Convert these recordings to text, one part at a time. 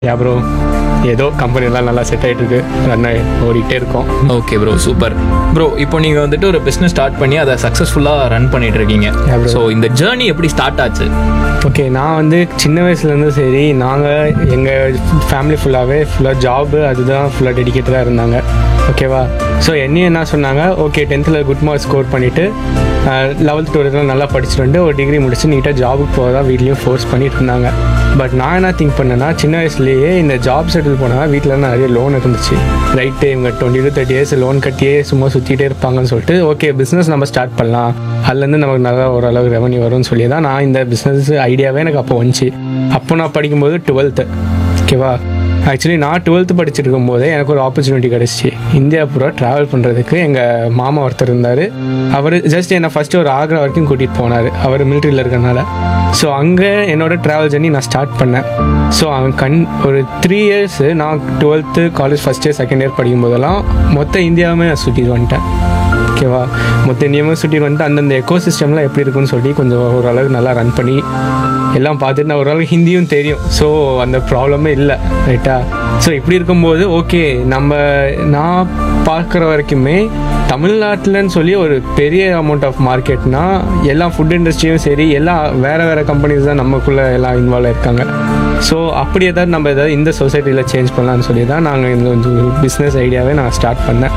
யா bro ஏதோ கம்பெனிலாம் நல்லா செட் ஆகிட்டு இருக்கு ரன் ஆகி ஓடிக்கிட்டே இருக்கோம் ஓகே ப்ரோ சூப்பர் ப்ரோ இப்போ நீங்கள் வந்துட்டு ஒரு பிஸ்னஸ் ஸ்டார்ட் பண்ணி அதை சக்ஸஸ்ஃபுல்லாக ரன் பண்ணிட்டு இருக்கீங்க Yeah, bro. ஸோ இந்த ஜேர்னி எப்படி ஸ்டார்ட் ஆச்சு ஓகே நான் வந்து சின்ன வயசுலேருந்து சரி நாங்கள் எங்கள் ஃபேமிலி ஃபுல்லாகவே ஃபுல்லாக ஜாபு அதுதான் ஃபுல்லாக டெடிக்கேட்டடாக இருந்தாங்க ஓகேவா ஸோ என்னையும் என்ன சொன்னாங்க ஓகே டென்த்தில் குட் மார்க் ஸ்கோர் பண்ணிவிட்டு லெவல்த் டுவெல்த்தில் நல்லா படிச்சுட்டு வந்து ஒரு டிகிரி முடிச்சு நீட்டாக ஜாபுக்கு போகிறதா வீட்லேயும் ஃபோர்ஸ் பண்ணிட்டு இருந்தாங்க பட் நான் என்ன திங்க் பண்ணேன்னா சின்ன வயசுலேயே இந்த ஜாப் செட்டில் போனால் வீட்டில் நிறைய லோன் இருந்துச்சு ரைட்டு இவங்க twenty to thirty years loan கட்டியே சும்மா சுற்றிட்டே இருப்பாங்கன்னு சொல்லிட்டு ஓகே பிஸ்னஸ் நம்ம ஸ்டார்ட் பண்ணலாம் அதுலேருந்து நமக்கு நல்லா ஓரளவு ரெவன்யூ வரும்னு சொல்லி தான் நான் இந்த பிஸ்னஸ் ஐடியாவே எனக்கு அப்போ வந்துச்சு அப்போ நான் படிக்கும்போது டுவெல்த்து ஓகேவா ஆக்சுவலி நான் டுவெல்த்து படிச்சுட்டு இருக்கும்போதே எனக்கு ஒரு ஆப்பர்ச்சுனிட்டி கிடச்சிச்சு இந்தியா பூரா ட்ராவல் பண்ணுறதுக்கு எங்கள் மாமா ஒருத்தர் இருந்தார் அவர் ஜஸ்ட் என்னை ஃபஸ்ட்டு ஒரு ஆக்ரா வரைக்கும் கூட்டிகிட்டு போனார் அவர் மிலிட்ரியில் இருக்கறனால ஸோ அங்கே என்னோட ட்ராவல் ஜர்னி நான் ஸ்டார்ட் பண்ணேன் ஸோ அவன் கண் ஒரு த்ரீ இயர்ஸு நான் twelfth college first year second year படிக்கும் போதெல்லாம் மொத்த இந்தியாவுமே நான் சுற்றிட்டு வந்துட்டேன் ஓகேவா மொத்த இந்தியாவும் சுற்றிட்டு வந்துட்டு அந்தந்த எக்கோ சிஸ்டம்லாம் எப்படி இருக்குன்னு சொல்லி கொஞ்சம் ஓரளவுக்கு நல்லா ரன் பண்ணி எல்லாம் பார்த்துட்டு நான் ஓரளவுக்கு ஹிந்தியும் தெரியும் ஸோ அந்த ப்ராப்ளமே இல்லை ரைட்டா ஸோ இப்படி இருக்கும்போது ஓகே நம்ம நான் பார்க்குற வரைக்குமே தமிழ்நாட்டில்னு சொல்லி ஒரு பெரிய அமௌண்ட் ஆஃப் மார்க்கெட்னா எல்லா ஃபுட் இண்டஸ்ட்ரியும் சரி எல்லாம் வேறு வேறு கம்பெனிஸ் தான் நமக்குள்ளே எல்லாம் இன்வால்வ் இருக்காங்க ஸோ அப்படி ஏதாவது நம்ம ஏதாவது இந்த சொசைட்டியில் சேஞ்ச் பண்ணலாம்னு சொல்லி தான் நாங்கள் இந்த பிஸ்னஸ் ஐடியாவே நான் ஸ்டார்ட் பண்ணேன்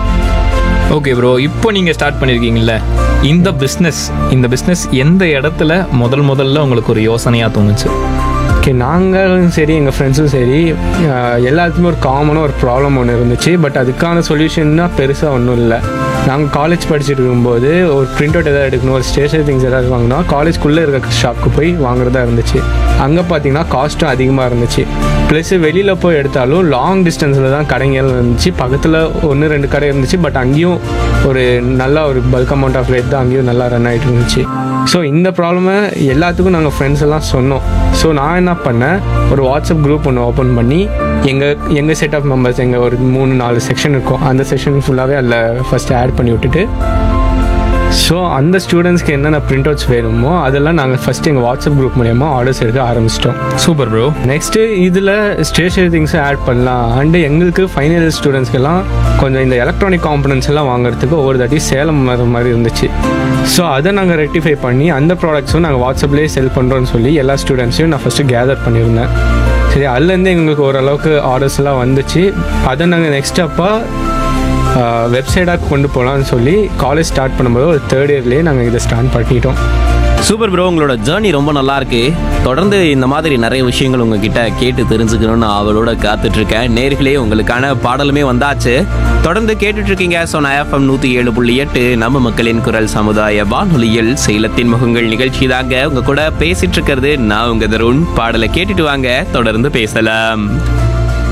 ஓகே ப்ரோ இப்போ நீங்கள் ஸ்டார்ட் பண்ணியிருக்கீங்கல்ல இந்த பிஸ்னஸ் இந்த பிஸ்னஸ் எந்த இடத்துல முதல் முதல்ல உங்களுக்கு ஒரு யோசனையாக தோணுச்சு ஓகே நாங்களும் சரி எங்கள் ஃப்ரெண்ட்ஸும் சரி ஆஹ், எல்லாத்துக்குமே ஒரு காமனாக ஒரு ப்ராப்ளம் ஒன்று இருந்துச்சு பட் அதுக்கான சொல்யூஷன்னா பெருசாக ஒன்றும் இல்லை நாங்கள் காலேஜ் படிச்சுட்டு இருக்கும்போது ஒரு பிரிண்ட் அவுட் எதாவது எடுக்கணும் ஒரு ஸ்டேஷனரி திங்ஸ் ஏதாவது வாங்கினா காலேஜ்குள்ளே இருக்க ஷாப்புக்கு போய் வாங்குறதா இருந்துச்சு அங்கே பார்த்தீங்கன்னா காஸ்ட்டும் அதிகமாக இருந்துச்சு ப்ளஸ் வெளியில் போய் எடுத்தாலும் லாங் டிஸ்டன்ஸில் தான் கடைகள் இருந்துச்சு பக்கத்தில் ஒன்று ரெண்டு கடை இருந்துச்சு பட் அங்கேயும் ஒரு நல்ல ஒரு பல்க் அமௌண்ட் ஆஃப் ரேட் தான் அங்கேயும் நல்லா ரன் ஆகிட்டு இருந்துச்சு ஸோ இந்த ப்ராப்ளமை எல்லாத்துக்கும் நாங்கள் ஃப்ரெண்ட்ஸ் எல்லாம் சொன்னோம் ஸோ நான் என்ன பண்ணேன் ஒரு வாட்ஸ்அப் குரூப் ஒன்று ஓப்பன் பண்ணி எங்கள் எங்கள் செட் ஆஃப் மெம்பர்ஸ் எங்கள் ஒரு மூணு நாலு செக்ஷன் இருக்கும் அந்த செக்ஷன் ஃபுல்லாகவே அதில் ஃபஸ்ட்டு ஆட் பண்ணி விட்டுட்டு ஸோ அந்த ஸ்டூடெண்ட்ஸ்க்கு என்னென்ன பிரிண்ட் அவுட்ஸ் வேணுமோ அதெல்லாம் நாங்கள் ஃபஸ்ட்டு எங்கள் வாட்ஸ்அப் குரூப் மூலயமா ஆர்டர்ஸ் எடுக்க ஆரம்பிச்சிட்டோம் சூப்பர் ப்ரோ நெக்ஸ்ட்டு இதில் ஸ்டேஷனரி திங்ஸை ஆட் பண்ணலாம் அண்டு எங்களுக்கு ஃபைனல் ஸ்டூடெண்ட்ஸ்க்கெல்லாம் கொஞ்சம் இந்த எலக்ட்ரானிக் காம்பனன்ட்ஸ் எல்லாம் வாங்குறதுக்கு ஒவ்வொரு தாட்டி சேலம் வர மாதிரி இருந்துச்சு ஸோ அதை நாங்கள் ரெக்டிஃபை பண்ணி அந்த ப்ராடக்ட்ஸும் நாங்கள் வாட்ஸ்அப்லேயே செல் பண்ணுறோன்னு சொல்லி எல்லா ஸ்டூடெண்ட்ஸையும் நான் ஃபஸ்ட்டு கேதர் பண்ணியிருந்தேன் சரி அதுலேருந்து எங்களுக்கு ஓரளவுக்கு ஆர்டர்ஸ் எல்லாம் வந்துச்சு அதை நாங்கள் நெக்ஸ்ட் அப்போ வெப்சைட்டாக கொண்டு போகலான்னு சொல்லி காலேஜ் ஸ்டார்ட் பண்ணும்போது ஒரு தேர்ட் இயர்லேயே நாங்கள் இதை ஸ்டார்ட் பண்ணிட்டோம் சூப்பர் ப்ரோ உங்களோட ஜேர்னி ரொம்ப நல்லா இருக்கு தொடர்ந்து இந்த மாதிரி நிறைய விஷயங்கள் உங்ககிட்ட கேட்டு தெரிஞ்சுக்கணும்னு அவளோட காத்துட்டு இருக்கேன் நேர்களே உங்களுக்கான பாடலுமே வந்தாச்சு தொடர்ந்து கேட்டுட்டு இருக்கீங்க சோனா எஃப்எம் நூத்தி ஏழு புள்ளி எட்டு நம்ம மக்களின் குரல் சமுதாய வானொலியில் சேலத்தின் முகங்கள் நிகழ்ச்சி தாங்க உங்க கூட பேசிட்டு இருக்கிறது நான் உங்க தருண் பாடலை கேட்டுட்டு வாங்க தொடர்ந்து பேசலாம்